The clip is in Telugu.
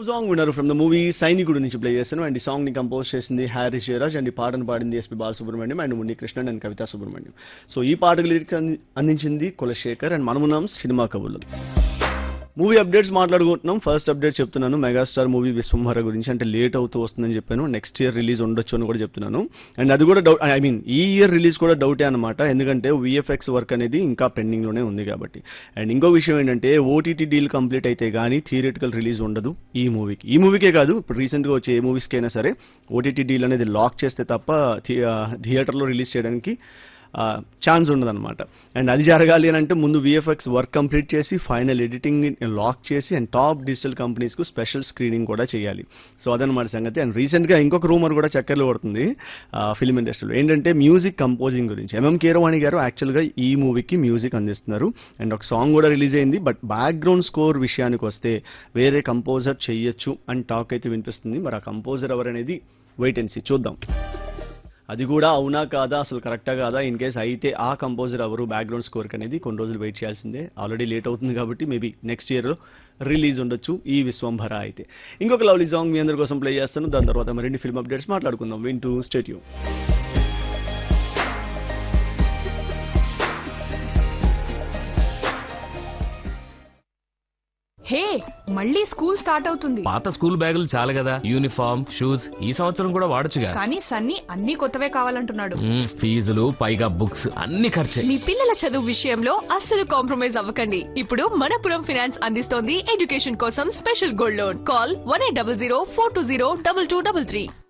లవ్ సాంగ్ విన్నారు ఫ్రమ్ ద మూవీ సైనికుడు నుంచి ప్లే చేశాను అండ్ ఈ సాంగ్ ని కంపోజ్ చేసింది హ్యారీ జయరాజ్ అండ్ ఈ పాటను పాడింది SP Balasubrahmanyam and Muni Krishnan and Kavitha Subrahmanyam so ఈ పాటకు లిరిక్స్ అంది- అందించింది కులశేఖర్ అండ్ మనమున్నాం సినిమా కబుర్లు మూవీ అప్డేట్స్ మాట్లాడుకుంటున్నాం ఫస్ట్ అప్డేట్ చెప్తున్నాను మెగాస్టార్ మూవీ విశ్వంభర గురించి అంటే లేట్ అవుతూ వస్తుందని చెప్పాను నెక్స్ట్ ఇయర్ రిలీజ్ ఉండొచ్చు అని కూడా చెప్తున్నాను అండ్ అది కూడా డౌట్ ఐ మీన్ ఈ ఇయర్ రిలీజ్ కూడా డౌటే అనమాట ఎందుకంటే విఎఫ్ఎక్స్ వర్క్ అనేది ఇంకా పెండింగ్ లోనే ఉంది కాబట్టి అండ్ ఇంకో విషయం ఏంటంటే ఓటీటీ డీల్ కంప్లీట్ అయితే గానీ థియేటికల్ రిలీజ్ ఉండదు ఈ మూవీకి ఈ మూవీకే కాదు ఇప్పుడు రీసెంట్ గా వచ్చే ఏ మూవీస్కి అయినా సరే ఓటీటీ డీల్ అనేది లాక్ చేస్తే తప్ప థియేటర్లో రిలీజ్ చేయడానికి ఛాన్స్ ఉండదన్నమాట అండ్ అది జరగాలి అని అంటే ముందు విఎఫ్ఎక్స్ వర్క్ కంప్లీట్ చేసి ఫైనల్ ఎడిటింగ్ లాక్ చేసి అండ్ టాప్ డిజిటల్ కంపెనీస్ కు స్పెషల్ స్క్రీనింగ్ కూడా చేయాలి సో అదనమాట సంగతి అండ్ రీసెంట్ గా ఇంకొక రూమర్ కూడా చక్కర్లు పడుతుంది ఫిల్మ్ ఇండస్ట్రీలో ఏంటంటే మ్యూజిక్ కంపోజింగ్ గురించి ఎంఎం కీరవాణి గారు యాక్చువల్ గా ఈ మూవీకి మ్యూజిక్ అందిస్తున్నారు అండ్ ఒక సాంగ్ కూడా రిలీజ్ అయింది బట్ బ్యాక్గ్రౌండ్ స్కోర్ విషయానికి వస్తే వేరే కంపోజర్ చెయ్యొచ్చు అని టాక్ అయితే వినిపిస్తుంది మరి ఆ కంపోజర్ ఎవరనేది వెయిట్ అండ్ సీ చూద్దాం అది కూడా అవునా కాదా అసలు కరెక్టా కాదా ఇన్ కేస్ అయితే ఆ కంపోజర్ ఎవరు బ్యాక్గ్రౌండ్ స్కోర్ అనేది కొన్ని రోజులు వెయిట్ చేయాల్సిందే ఆల్రెడీ లేట్ అవుతుంది కాబట్టి మేబీ నెక్స్ట్ ఇయర్ రిలీజ్ ఉండొచ్చు ఈ విశ్వంభర అయితే ఇంకొక లవ్లీ సాంగ్ మీ అందరి కోసం ప్లే చేస్తాను దాని తర్వాత మరిన్ని ఫిల్మ్ అప్డేట్స్ మాట్లాడుకుందాం వింటూ స్టేట్యూ హే మళ్ళీ స్కూల్ స్టార్ట్ అవుతుంది పాత స్కూల్ బ్యాగులు చాలు కదా యూనిఫామ్ షూస్ ఈ సంవత్సరం కూడా వాడొచ్చుగా కానీ సన్నీ అన్ని కొత్తవే కావాలంటున్నాడు మ్మ్, ఫీజులు పైగా బుక్స్ అన్ని ఖర్చే మీ పిల్లల చదువు విషయంలో అస్సలు కాంప్రమైజ్ అవ్వకండి ఇప్పుడు మనపురం ఫినాన్స్ అందిస్తోంది ఎడ్యుకేషన్ కోసం special gold loan call one eight double zero four two zero double two double three